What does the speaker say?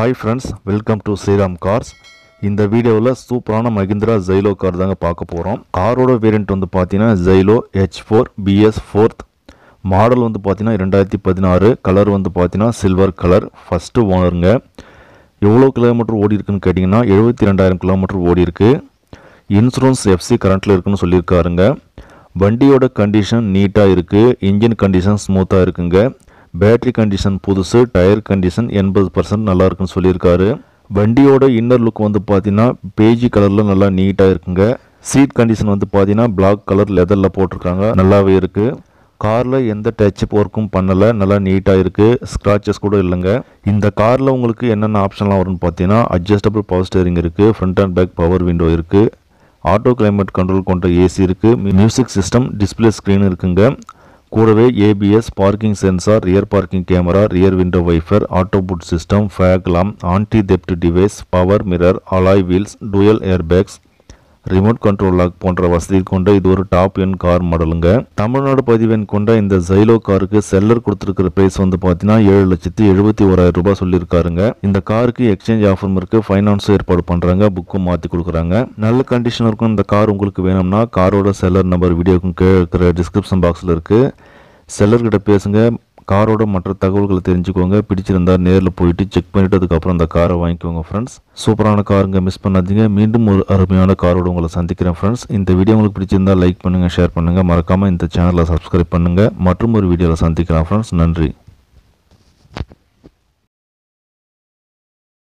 hi friends welcome to Sriram Cars இந்த வீடியோவில் சூப்பரான மஹிந்திரா ஜைலோ கார் தாங்க பார்க்க போகிறோம் காரோட வேரியண்ட் வந்து பார்த்தீங்கன்னா Xylo H four BS fourth model வந்து பார்த்தீங்கன்னா ரெண்டாயிரத்தி பதினாறு கலர் வந்து பார்த்தீங்கன்னா சில்வர் கலர் ஃபஸ்ட்டு ஓனருங்க எவ்வளோ கிலோமீட்டர் ஓடி இருக்குன்னு கேட்டிங்கன்னா எழுபத்தி ரெண்டாயிரம் கிலோமீட்டர் ஓடி இருக்கு இன்சூரன்ஸ் எஃப்சி கரண்ட்டில் இருக்குன்னு சொல்லியிருக்காருங்க வண்டியோட கண்டிஷன் நீட்டாக இருக்குது இன்ஜின் கண்டிஷன் ஸ்மூத்தாக இருக்குங்க பேட்டரி கண்டிஷன் புதுசு டயர் கண்டிஷன் எண்பது பர்சன்ட் நல்லா இருக்குன்னு சொல்லியிருக்காரு வண்டியோட இன்னர் லுக் வந்து பார்த்தீங்கன்னா பேஜி கலரில் நல்லா நீட்டாக இருக்குங்க சீட் கண்டிஷன் வந்து பார்த்தீங்கன்னா பிளாக் கலர் லெதரில் போட்டிருக்காங்க நல்லாவே இருக்குது காரில் எந்த டச் ஒர்க்கும் பண்ணலை நல்லா நீட்டாக இருக்குது ஸ்க்ராச்சஸ் கூட இல்லைங்க இந்த காரில் உங்களுக்கு என்னென்ன ஆப்ஷன்லாம் வரும்னு பார்த்தீங்கன்னா அட்ஜஸ்டபிள் பவர் ஸ்டேரிங் இருக்குது front and back power window இருக்குது ஆட்டோ கிளைமேட் கண்ட்ரோல் கொண்ட ஏசி இருக்குது மியூசிக் சிஸ்டம் டிஸ்ப்ளே ஸ்க்ரீன் இருக்குங்க கூடவே ABS parking sensor rear parking camera rear window wiper auto foot system ஃபேக்லாம் anti theft device power mirror alloy wheels dual airbags remote control lock போன்ற வசதி கொண்ட இது ஒரு டாப் என் கார் மாடலுங்க தமிழ்நாடு பதிவெண் கொண்ட இந்த ஜைலோ காருக்கு செல்லர் கொடுத்துருக்கிற பிரைஸ் வந்து பார்த்தீங்கன்னா ஏழு லட்சத்தி எழுபத்தி ஓராயிரம் ரூபாய் சொல்லியிருக்காருங்க இந்த காருக்கு எக்ஸ்சேஞ்ச் ஆஃபரும் இருக்கு ஃபைனான்ஸும் ஏற்பாடு பண்றாங்க புக்கும் மாற்றி கொடுக்குறாங்க நல்ல கண்டிஷன் இருக்கும் இந்த கார் உங்களுக்கு வேணும்னா காரோட செல்லர் நம்பர் வீடியோக்கும் கீழே இருக்கிற டிஸ்கிரிப்ஷன் பாக்ஸில் இருக்கு செல்லர்கிட்ட பேசுங்க காரோட மற்ற தகவல்களை தெரிஞ்சுக்கோங்க பிடிச்சிருந்தா நேரில் போயிட்டு செக் பண்ணிட்டு அதுக்கப்புறம் அந்த காரை வாங்கிக்கோங்க ஃப்ரெண்ட்ஸ் சூப்பரான காருங்க மிஸ் பண்ணாதீங்க மீண்டும் ஒரு அருமையான காரோட உங்களை சந்திக்கிறேன் ஃப்ரெண்ட்ஸ் இந்த வீடியோ உங்களுக்கு பிடிச்சிருந்தா லைக் பண்ணுங்க ஷேர் பண்ணுங்க மறக்காம இந்த சேனலை சப்ஸ்கிரைப் பண்ணுங்க மற்றும் ஒரு வீடியோவில் சந்திக்கலாம் ஃப்ரெண்ட்ஸ் நன்றி